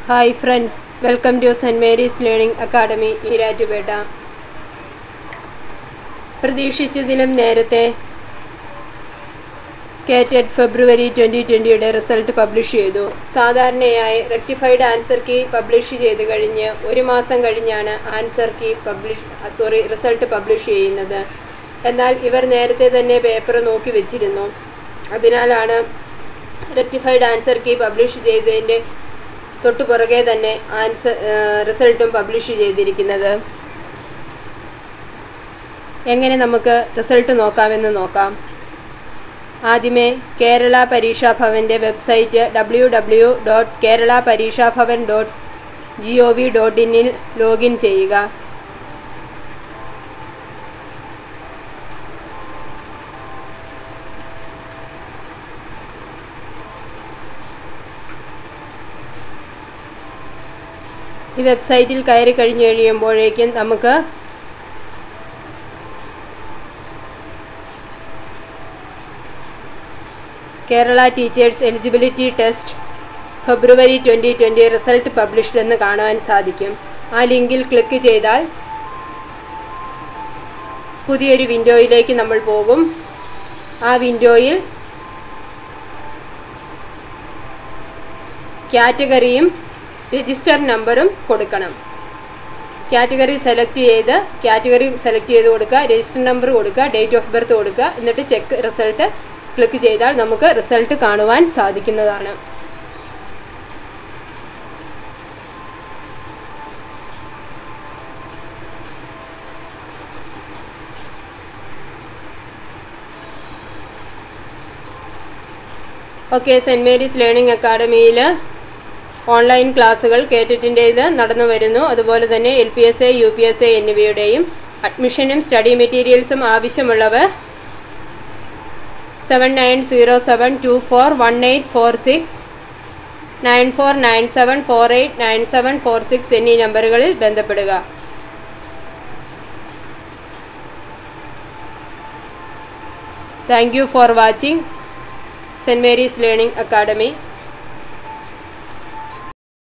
hi friends welcome to Saint Mary's Learning Academy Erattupetta പ്രതീക്ഷിച്ചതിലും നേരത്തെ KTET February twenty ട്വൻ്റിയുടെ result publish ചെയ്തു സാധാരണയായി റെക്ടിഫൈഡ് ആൻസർ കീ പബ്ലിഷ് ചെയ്ത് കഴിഞ്ഞ് ഒരു മാസം കഴിഞ്ഞാണ് answer key publish sorry result publish ചെയ്യുന്നത് എന്നാൽ ഇവർ നേരത്തെ തന്നെ പേപ്പർ നോക്കി വെച്ചിരുന്നു അതിനാലാണ് റെക്ടിഫൈഡ് ആൻസർ കീ പബ്ലിഷ് ചെയ്തതിൻ്റെ തൊട്ടു പുറകെ തന്നെ ആൻസർ റിസൾട്ടും പബ്ലിഷ് ചെയ്തിരിക്കുന്നത് എങ്ങനെ നമുക്ക് റിസൾട്ട് നോക്കാമെന്ന് നോക്കാം ആദ്യമേ കേരള പരീക്ഷാ ഭവൻ്റെ website W W dot Kerala Pareeksha Bhavan dot G O V dot ഇന്നിൽ ലോഗിൻ ചെയ്യുക ഈ വെബ്സൈറ്റിൽ കയറി കഴിഞ്ഞു കഴിയുമ്പോഴേക്കും നമുക്ക് Kerala teachers eligibility test February twenty twenty result published എന്ന് കാണുവാൻ സാധിക്കും ആ ലിങ്കിൽ ക്ലിക്ക് ചെയ്താൽ പുതിയൊരു വിൻഡോയിലേക്ക് നമ്മൾ പോകും ആ വിൻഡോയിൽ കാറ്റഗറിയും രജിസ്റ്റർ നമ്പറും കൊടുക്കണം കാറ്റഗറി സെലക്ട് ചെയ്ത് കാറ്റഗറി സെലക്ട് ചെയ്ത് കൊടുക്കുക രജിസ്റ്റർ നമ്പർ കൊടുക്കുക ഡേറ്റ് ഓഫ് ബർത്ത് കൊടുക്കുക എന്നിട്ട് ചെക്ക് റിസൾട്ട് ക്ലിക്ക് ചെയ്താൽ നമുക്ക് റിസൾട്ട് കാണുവാൻ സാധിക്കുന്നതാണ് ഓക്കെ സെൻറ് മേരീസ് ലേണിംഗ് അക്കാഡമിയിൽ ഓൺലൈൻ ക്ലാസ്സുകൾ കേറ്ററ്റിൻ്റേത് നടന്നു വരുന്നു അതുപോലെ തന്നെ L P S A U P S A എന്നിവയുടെയും അഡ്മിഷനും സ്റ്റഡി മെറ്റീരിയൽസും ആവശ്യമുള്ളവർ seven nine zero seven two four one eight four six nine four nine seven four eight nine seven four six എന്നീ നമ്പറുകളിൽ ബന്ധപ്പെടുക thank you for watching Saint Mary's Learning academy